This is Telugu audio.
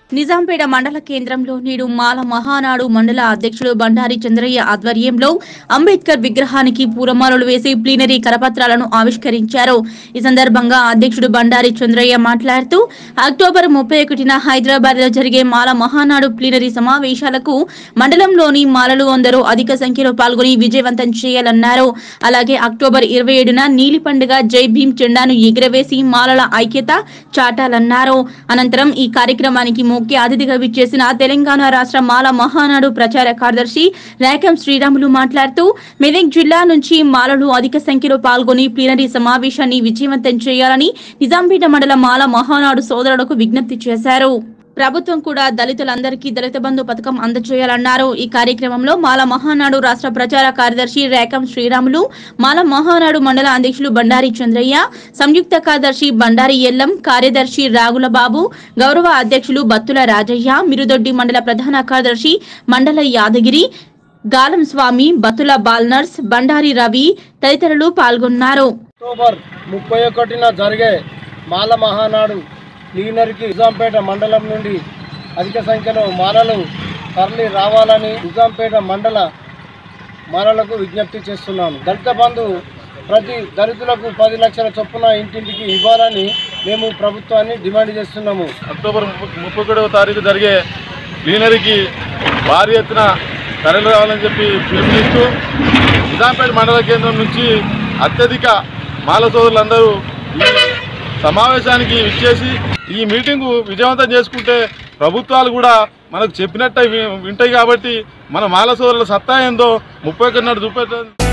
నిజాంపేట మండల కేంద్రంలో నేడు మాల మహానాడు మండల అధ్యక్షుడు బండారి చంద్రయ్య ఆధ్వర్యంలో అంబేద్కర్ విగ్రహానికి పూలమాలలు వేసి ప్లీనరీ కరపత్రాలను ఆవిష్కరించారు ఈ సందర్భంగా అధ్యక్షుడు బండారి చంద్రయ్య మాట్లాడుతూ అక్టోబర్ ముప్పై ఒకటిన హైదరాబాద్ లో జరిగే మాల మహానాడు ప్లీనరీ సమావేశాలకు మండలంలోని మాలలు అందరూ అధిక సంఖ్యలో పాల్గొని విజయవంతం చేయాలన్నారు అలాగే అక్టోబర్ ఇరవై ఏడున నీలి పండుగ జై భీమ్ జెండాను ఎగురవేసి మాలల ఐక్యత చాటాలన్నారు అనంతరం ఈ కార్యక్రమానికి ముఖ్య అతిథిగా విచ్చేసిన తెలంగాణ రాష్ట్ర మాల మహానాడు ప్రచార కార్యదర్శి రేఖం శ్రీరాములు మాట్లాడుతూ మెదక్ జిల్లా నుంచి మాలలు అధిక సంఖ్యలో పాల్గొని ప్లీనరీ సమావేశాన్ని విజయవంతం చేయాలని నిజాంపేట మండల మాల మహానాడు సోదరులకు విజ్ఞప్తి చేశారు ప్రభుత్వం కూడా దళితులందరికీ దళిత బంధు పథకం అందజేయాలన్నారు ఈ కార్యక్రమంలో మాల మహానాడు రాష్ట్ర ప్రచార కార్యదర్శి రేఖం శ్రీరాములు మాల మహానాడు మండల అధ్యక్షులు బండారి చంద్రయ్య సంయుక్త కార్యదర్శి బండారి ఎల్లం కార్యదర్శి రాగుల బాబు గౌరవ అధ్యక్షులు బత్తుల రాజయ్య మిరుదొడ్డి మండల ప్రధాన కార్యదర్శి మండల యాదగిరి గాలం స్వామి బతుల బాల్నర్స్ బండారి రవి తదితరులు పాల్గొన్నారు అక్టోబర్ ముప్పై ఒకటిన జరిగే మాల మహానాడు ప్లీనరీకి నిజాంపేట మండలం నుండి అధిక సంఖ్యలో మాలలు తరలి రావాలని నిజాంపేట మండల మాలలకు విజ్ఞప్తి చేస్తున్నాను దళిత బంధు ప్రతి దళితులకు పది లక్షల చొప్పున ఇంటింటికి ఇవ్వాలని మేము ప్రభుత్వాన్ని డిమాండ్ చేస్తున్నాము అక్టోబర్ ముప్పై ముప్పై ఒకటవ తారీఖు జరిగే ప్లీనరీకి భారీ ఎత్తున తరలి రావాలని చెప్పి పిలుపునిస్తూ నిజాంపేట మండల కేంద్రం నుంచి అత్యధిక మాల సోదరులందరూ ఈ సమావేశానికి ఇచ్చేసి ఈ మీటింగు విజయవంతం చేసుకుంటే ప్రభుత్వాలు కూడా మనకు చెప్పినట్టే వి- వింటాయి కాబట్టి మన మాల సోదరుల సత్తా ఏందో ముప్పై ఒకటి నాడు చూపెట్టాలి